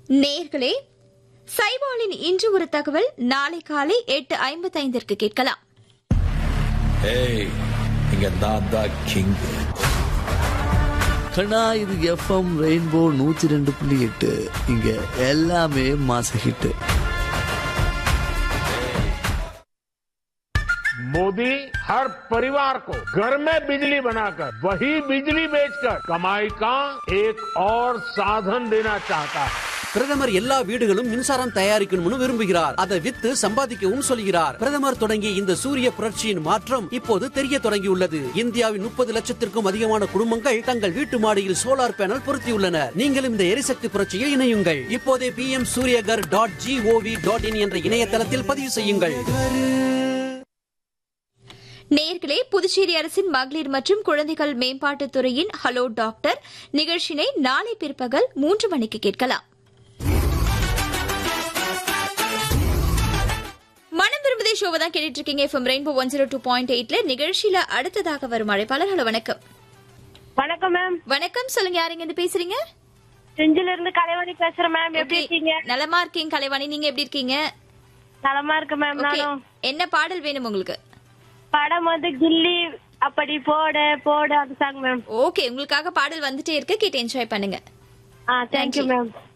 நேர்களே சைபாலின் இன்று ஒரு தகவல் நாளை காலை எட்டு ஐம்பத்தைந்திற்கு கேட்கலாம் ஏய் இங்க நான் தான் கிங் கண்ணா இது எஃப்எம் ரெயின்போ நூத்தி ரெண்டு புள்ளி எட்டு இங்க எல்லாமே மாச ஹிட் मोदी हर परिवार को घर में बिजली बनाकर वही बिजली बेचकर कमाई का एक और साधन देना चाहता है பிரதமர் எல்லா வீடுகளும் மின்சாரம் தயாரிக்கணும்னு விரும்புகிறார் அதை வித்து சம்பாதிக்கவும் சொல்கிறார் பிரதமர் தொடங்கிய இந்த சூரிய புரட்சியின் மாற்றம் இப்போது தெரிய தொடங்கியுள்ளது இந்தியாவின் முப்பது லட்சத்திற்கும் அதிகமான குடும்பங்கள் தங்கள் வீட்டு மாடியில் சோலார் பேனல் பொருத்தியுள்ளனர் நீங்களும் இந்த எரிசக்தி புரட்சியில் இணையுங்கள் இப்போதே P M Suryaghar dot G O V dot in என்ற இணையதளத்தில் பதிவு செய்யுங்கள் நேர்களே புதுச்சேரி அரசின் மகளிர் மற்றும் குழந்தைகள் மேம்பாட்டுத் துறையின் ஹலோ டாக்டர் நிகழ்ச்சியினை நாளை பிற்பகல் மூன்று மணிக்கு கேட்கலாம் மனம் விரும்புதே ஷோவை தான் கேட்டுட்டு இருக்கீங்க F M rainbow one zero two point எயிட்ல நிகழ்ச்சியில அடுத்ததாக வரும் அழைப்பாளர் ஹலோ வணக்கம் வணக்கம் மேம் வணக்கம் சொல்லுங்க யாருங்க இருந்து பேசுறீங்க செஞ்சில இருந்து கலைவாணி பேசுறேன் மேம் எப்படி Okay. இருக்கீங்க நலமா இருக்கீங்க கலைவாணி நீங்க எப்படி இருக்கீங்க நலமா இருக்கு மேம் Okay. நானும் என்ன பாடல் வேணும் உங்களுக்கு படம் வந்து கில்லி அப்படி போட போட அந்த சாங் மேம் ஓகே உங்களுக்காக பாடல் வந்துட்டே இருக்கு கேட்டு என்ஜாய் பண்ணுங்க ஆ தேங்க்யூ நன்றி. மேம்